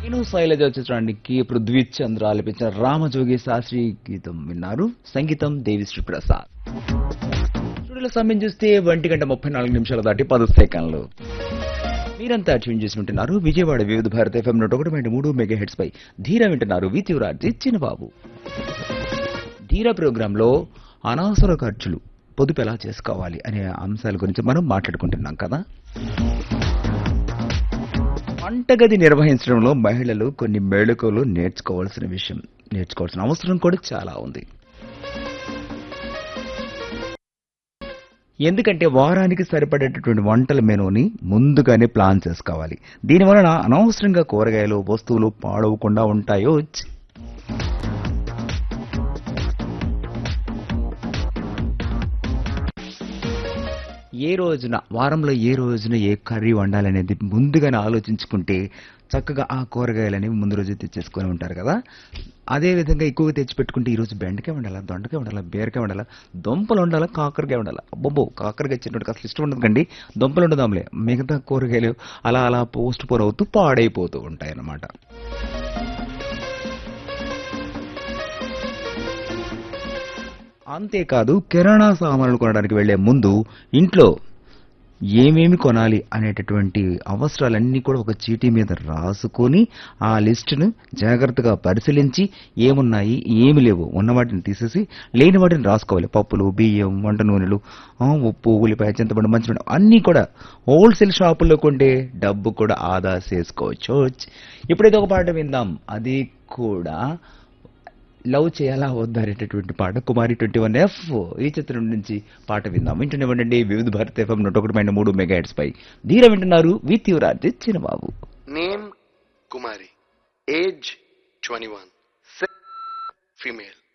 నేను శైలజ చిత్రానికి పృథ్వీ చంద్ర ఆలపించిన రామజోగి శాస్త్రి గీతం విన్నారు సంగీతం దేవిశ్రీ ప్రసాద్ స్టూడియోలో సమయం చూస్తే ఒంటి గంట ముప్పై నాలుగు నిమిషాలు దాటి పది సెకండ్లు మీరంతా ట్యూన్ చేసి వింటున్నారు విజయవాడ వివిధ భారత ఎఫ్ఎం నూట ఒకటి పాయింట్ మూడు మెగా హెడ్స్ పై ధీర వింటున్నారు వి తీవ్రాజీ చిన్నబాబు ధీర ప్రోగ్రాంలో అనవసర ఖర్చులు పొదుపు ఎలా చేసుకోవాలి అనే అంశాల గురించి మనం మాట్లాడుకుంటున్నాం కదా వంటగది నిర్వహించడంలో మహిళలు కొన్ని మేళుకలు నేర్చుకోవాల్సిన విషయం నేర్చుకోవాల్సిన అవసరం కూడా చాలా ఉంది ఎందుకంటే వారానికి సరిపడేటటువంటి వంటల మెనూని ముందుగానే ప్లాన్ చేసుకోవాలి దీనివలన అనవసరంగా కూరగాయలు వస్తువులు పాడవకుండా ఉంటాయో ఛ్! ఏ రోజున వారంలో ఏ రోజున ఏ కర్రీ వండాలనేది ముందుగానే ఆలోచించుకుంటే చక్కగా ఆ కూరగాయలు అనేవి ముందు రోజు తెచ్చేసుకొని ఉంటారు కదా అదే విధంగా ఎక్కువగా తెచ్చిపెట్టుకుంటే ఈ రోజు బెండకాయ వండాలా దొండకాయ వండాలా బీరకాయ వండాలా దుంపలు వండాలా కాకరకాయ వండాలా బొబ్బో కాకరకాయ చిన్నటికి అసలు ఇష్టం ఉండదు కండి దుంపలు ఉండదాంలే మిగతా కూరగాయలు అలా అలా పోస్ట్ పోర్ అవుతూ పాడైపోతూ ఉంటాయి అన్నమాట అంతేకాదు కిరాణా సామాన్లు కొనడానికి వెళ్లే ముందు ఇంట్లో ఏమేమి కొనాలి అనేటటువంటి అవసరాలన్నీ కూడా ఒక చీటీ మీద రాసుకొని ఆ లిస్టును జాగ్రత్తగా పరిశీలించి ఏమున్నాయి ఏమి లేవు ఉన్న వాటిని తీసేసి లేని వాటిని రాసుకోవాలి పప్పులు బియ్యం వంట నూనెలు ఆ, ఉప్పు ఉల్లిపాయ చింతపండు మంచిపండు అన్నీ కూడా హోల్సేల్ షాపుల్లో కొంటే డబ్బు కూడా ఆదా చేసుకోవచ్చు ఇప్పుడైతే ఒక పాట విందాం అది కూడా లవ్ చేయాలా వద్దా అనేటటువంటి పాట కుమారి ట్వంటీ వన్ ఎఫ్ ఈ చిత్రం నుంచి పాట విందాం వింటూనే ఉండండి వివిధ భారత ఎఫ్ఎం నూట ఒకటి పాయింట్ మూడు మెగా హెడ్స్ పై ధీర వింటున్నారు with Yuvraj Chinnababu Name Kumari. Age 21. Sex female.